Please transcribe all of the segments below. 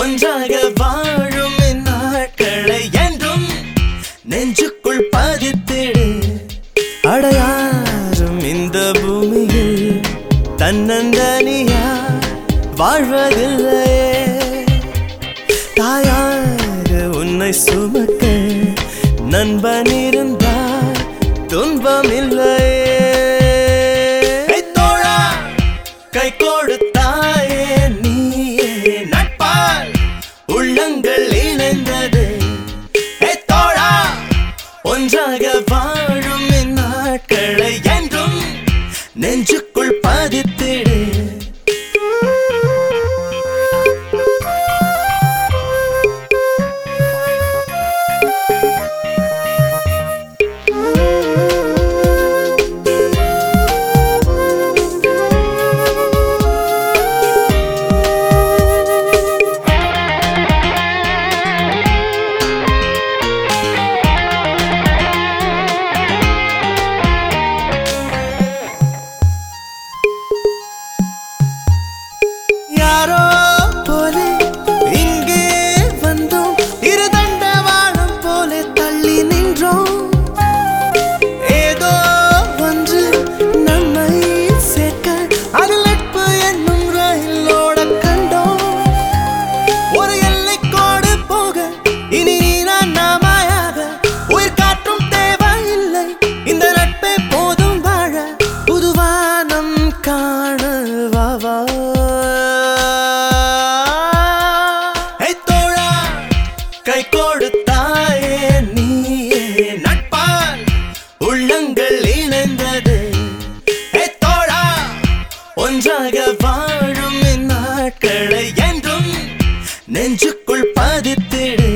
ஒன்றாக வாழும் இந்நாட்களை என்றும் நெஞ்சுக்குள் பதித்திடு அடையாறும் இந்த பூமியில் தன்னந்தனியா வாழ்வதில்லையே தாயாக உன்னை சுமக்க நண்பன் இருந்தால் துன்பம் இல்லையே தோழா கை கொடுத்தாயே நீயே நட்பால் உள்ளங்கள் இணைந்தது ஏ தோழா ஒன்றாக வாழும் இந்நாட்களை என்றும் நெஞ்சுக்குள் பதித்திடு யாரோ போல இங்கே வந்தோம் இரு தண்டவாளம் போல தள்ளி நின்றோம் ஏதோ ஒன்று நம்மை சேர்க்க அது நட்பு என்னும் ரயிலோட கண்டோம் ஒரு எல்லை கோடு போக இனி நான் நாமாயாக உயிர் காற்றும் தேவையில்லை இந்த நட்பே போதும் வாழ புதுவானம் காண வா வா ஏய் தோழா கை கொடுத்தாயே நீயே நட்பால் உள்ளங்கள் இணைந்தது ஏய் தோழா ஒன்றாக வாழும் இந்நாட்களை என்றும் நெஞ்சுக்குள் பதித்திடு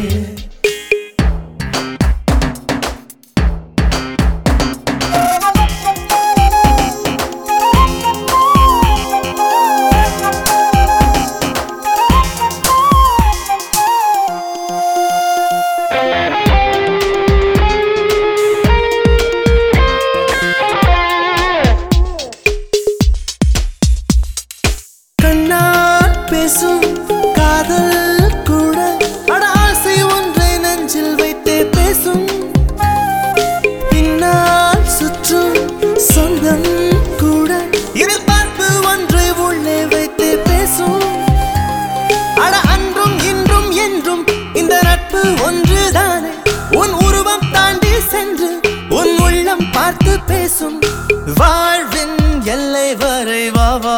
கண்ணால் பேசும் காதல் கூட அட ஆசை ஒன்றை நெஞ்சில் வைத்தே பேசும் பின்னால் சுற்றும் சொந்தம் கூட எதிர்பார்ப்பு ஒன்றை உள்ளே வைத்தே பேசும் அட அன்றும் இன்றும் என்றும் இந்த நட்பு ஒன்றுதானே உன் உருவம் தாண்டி சென்று உன் உள்ளம் பார்த்து பேசும் வாழ்வின் எல்லை வரை வா வா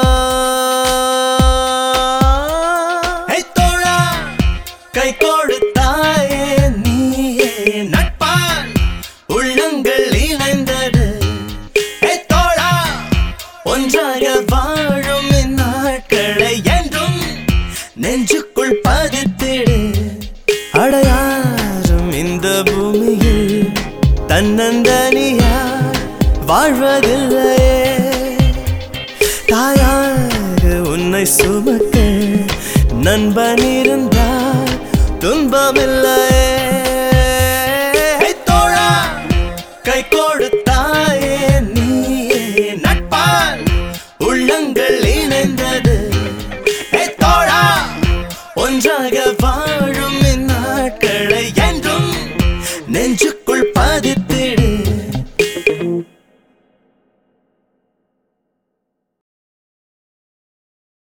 ஏய் தோழா, கை கொடுத்தாயே நீயே நட்பால் உள்ளங்கள் இணைந்தது ஏய் தோழா, ஒன்றாக வாழும் இந்நாட்களை என்றும் நெஞ்சுக்குள் பதித்திடு அடையாறும் இந்த பூமியில் தன்னந்தனியா வாழ்வதில்லையே தாயாக உன்னை சுமக்க